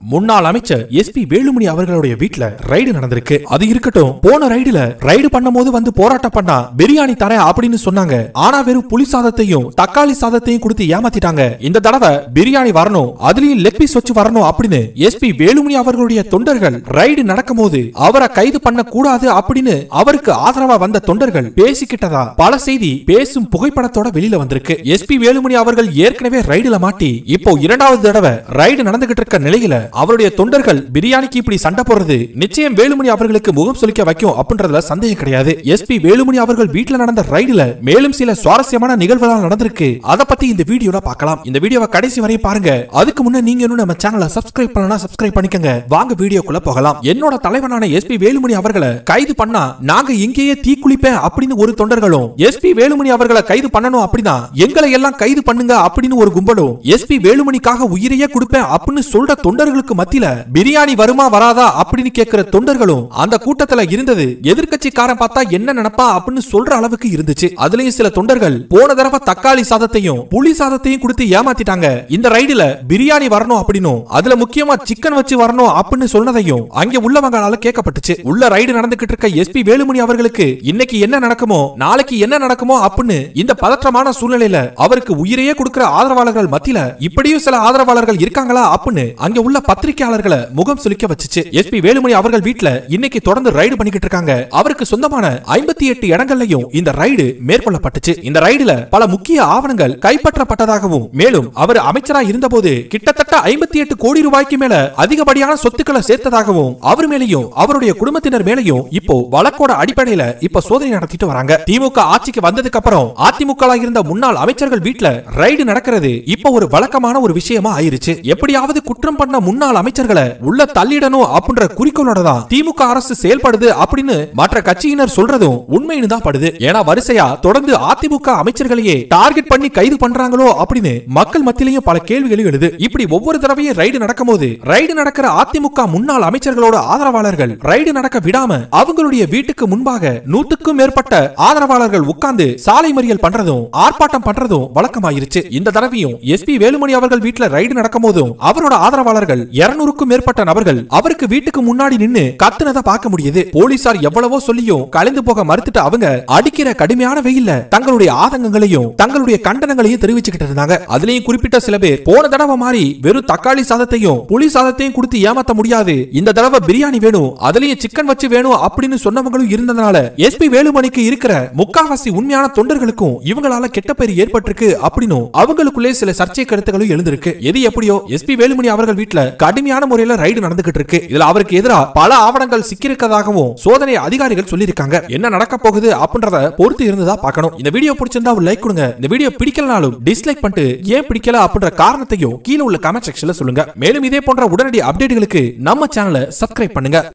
முன்னாள் அமைச்சர் எஸ்பி வேலுமணி அவர்களுடைய வீட்ல ரைடு நடந்திருக்கு அது இருக்கட்டும் போன ரைடுல ரைடு பண்ணும்போது வந்து போராட்டம் பண்ணா பிரியாணி தரேன் அப்படின்னு சொன்னாங்க ஆனா வெறும் புளி சாதத்தையும் தக்காளி சாதத்தையும் கொடுத்து ஏமாத்திட்டாங்க இந்த தடவை பிரியாணி வரணும் அதுலயும் லெக் பீஸ் வச்சு வரணும் அப்படின்னு எஸ்பி வேலுமணி அவர்களுடைய தொண்டர்கள் ரைடு நடக்கும்போது அவரை கைது பண்ண கூடாது அப்படின்னு அவருக்கு ஆதரவா வந்த தொண்டர்கள் பேசிக்கிட்டதா பல செய்தி பேசும் புகைப்படத்தோட வெளியில வந்திருக்கு எஸ்பி வேலுமணி அவர்கள் ஏற்கனவே ரைடுல மாட்டி இப்போ இரண்டாவது தடவை ரைடு நடந்துகிட்டு இருக்க நிலையில அவருடைய தொண்டர்கள் பிரியாணிக்கு இப்படி சண்டை போடுறது நிச்சயம் வேலுமணி அவர்களுக்கு முகம் சுளிக்க வைக்கும் அப்படின்றதுல சந்தேகம் கிடையாது எஸ்பி வேலுமணி அவர்கள் வீட்டுல நடந்த ரைடுல மேலும் சில சுவாரஸ்யமான நிகழ்வுகள் நடந்திருக்கு அத பத்தி இந்த வீடியோல பார்க்கலாம் இந்த வீடியோவை கடைசி வரை பாருங்க அதுக்கு முன்ன நீங்க இன்னும் நம்ம சேனலை சப்ஸ்கிரைப் பண்ணனா சப்ஸ்கிரைப் பண்ணிக்கங்க வாங்க வீடியோக்குள்ள போகலாம் என்னோட தலைவனான எஸ்பி வேலுமணி அவர்களை கைது பண்ணா நாங்க இங்கேயே தீக்குளிப்பேன் அப்படின்னு ஒரு தொண்டர்களும் எஸ்பி வேலுமணி அவர்களை கைது பண்ணணும் அப்படின்னா எங்களை எல்லாம் கைது பண்ணுங்க அப்படின்னு ஒரு கும்பலும் எஸ்பி வேலுமணிக்காக உயிரையே கொடுப்பேன் அப்படின்னு சொல்ற தொண்டர்களுக்கு மத்தியில பிரியாணி வருமா வராதா அப்படின்னு கேட்கிற தொண்டர்களும் அந்த கூட்டத்துல இருந்தது எதிர்க்கட்சிக்காரன் பார்த்தா என்ன நினைப்பா அப்படின்னு சொல்ற அளவுக்கு இருந்துச்சு அதுலயும் சில தொண்டர்கள் போன தடவை தக்காளி சாதத்தையும் புளி சாதத்தையும் கொடுத்து ஏமாத்திட்டாங்க இந்த ரைடுல பிரியாணி வரணும் அப்படின்னும் அதுல முக்கியமா சிக்கன் வச்சு வரணும் அப்படின்னு சொன்னதையும் அங்க உள்ளவங்களால கேட்கப்பட்டுச்சு உள்ள ரைடு நடந்துகிட்டு இருக்க எஸ்பி வேலுமணி அவர்களுக்கு இன்னைக்கு என்ன நடக்குமோ நாளைக்கு என்ன நடக்குமோ அப்படின்னு இந்த பதற்றமான சூழ்நிலையில அவருக்கு உயிரையே கொடுக்கிற ஆதரவாளர்கள் மத்தியில இப்படியும் சில ஆதரவாளர்கள் இருக்காங்களா அப்படின்னு அங்க உள்ள பத்திரிகையாளர்களை முகம் சுளிக்க வச்சுச்சு எஸ்பி வேலுமணி அவர்கள் வீட்ல இன்னைக்கு தொடர்ந்து ரைடு பண்ணிக்கிட்டு இருக்காங்க அவருக்கு சொந்தமான ஐம்பத்தி எட்டு இடங்கள்லயும் இந்த ரைடு மேற்கொள்ளப்பட்டுச்சு இந்த ரைடுல பல முக்கிய ஆவணங்கள் கைப்பற்றப்பட்டதாகவும் மேலும் அவர் அமைச்சரா இருந்தபோது கிட்டத்தட்ட ஐம்பத்தி எட்டு கோடி ரூபாய்க்கு மேல அதிகப்படியான சொத்துக்களை சேர்த்ததாகவும் அவர் மேலையும் அவருடைய குடும்பத்தினர் மேலையும் இப்போ வழக்கோட அடிப்படையில இப்ப சோதனை நடத்திட்டு வராங்க திமுக ஆட்சிக்கு வந்ததுக்கு அப்புறம் அதிமுக இருந்த முன்னாள் அமைச்சர்கள் வீட்ல ரைடு நடக்கிறது இப்ப ஒரு வழக்கமான ஒரு விஷயமா ஆயிருச்சு எப்படியாவது குற்றம் பண்ண முன்னாள் அமைச்சர்களை உள்ள தள்ளிடணும் அப்படின்ற குறிக்கோளோட தான் திமுக அரசு செயல்படுது அப்படின்னு மற்ற கட்சியினர் சொல்றதும் உண்மைன்னு தான் படுது ஏன்னா வரிசையா தொடர்ந்து அதிமுக அமைச்சர்களையே டார்கெட் பண்ணி கைது பண்றாங்களோ அப்படின்னு மக்கள் மத்தியிலையும் பல கேள்விகள் எழுது இப்படி ஒவ்வொரு தடவையும் ரைடு நடக்கும்போது ரைடு நடக்கிற அதிமுக முன்னாள் அமைச்சர்களோட ஆதரவாளர்கள் ரைடு நடக்க விடாம அவங்களுடைய வீட்டுக்கு முன்பாக நூத்துக்கும் மேற்பட்ட ஆதரவாளர்கள் உட்கார்ந்து சாலை மறியல் பண்றதும் ஆர்ப்பாட்டம் பண்றதும் வழக்கமாயிருச்சு இந்த தடவையும் எஸ்பி வேலுமணி அவர்கள் வீட்டுல ரைடு நடக்கும் போதும் அவரோட ஆதரவாளர்கள் இருநூறுக்கும் மேற்பட்ட நபர்கள் அவருக்கு வீட்டுக்கு முன்னாடி நின்னு கத்துனத பார்க்க முடியுது போலீசார் எவ்வளவோ சொல்லியும் கலந்து போக மறுத்துட்டு அவங்க அடிக்கிற கடுமையான வெயில்ல தங்களுடைய ஆதங்கங்களையும் தங்களுடைய கண்டனங்களையும் தெரிவிச்சுக்கிட்டு இருந்தாங்க அதுலயும் குறிப்பிட்ட சில பேர் போன தடவை மாதிரி வெறும் தக்காளி சாதத்தையும் புளி சாதத்தையும் கொடுத்து ஏமாத்த முடியாது இந்த தடவை பிரியாணி வேணும் அதுலயும் சிக்கன் வச்சு வேணும் அப்படின்னு சொன்னவங்களும் இருந்ததுனால எஸ்பி வேலுமணிக்கு இருக்கிற முக்காவாசி உண்மையான தொண்டர்களுக்கும் இவங்களால கெட்ட பேர் ஏற்பட்டிருக்கு அப்படின்னும் அவங்களுக்குள்ளே சில சர்ச்சை கருத்துகளும் எழுந்திருக்கு எது எப்படியோ எஸ்பி வேலுமணி அவர்கள் வீட்டுல கடுமையான முறையில ரைடு நடந்துகிட்டு இருக்கு இதுல அவருக்கு எதிரா பல ஆவணங்கள் சிக்கியிருக்கதாகவும் சோதனை அதிகாரிகள் சொல்லியிருக்காங்க என்ன நடக்க போகுது அப்படின்றத பொறுத்து இருந்ததா பார்க்கணும் இந்த வீடியோ பிடிச்சிருந்தா ஒரு லைக் கொடுங்க இந்த வீடியோ பிடிக்கலனாலும் டிஸ்லைக் பண்ணிட்டு ஏன் பிடிக்கல அப்படின்ற காரணத்தையும் கீழே உள்ள கமெண்ட் செக்ஷன்ல சொல்லுங்க மேலும் இதே போன்ற உடனடி அப்டேட்டுகளுக்கு நம்ம சேனலை சப்ஸ்கிரைப் பண்ணுங்க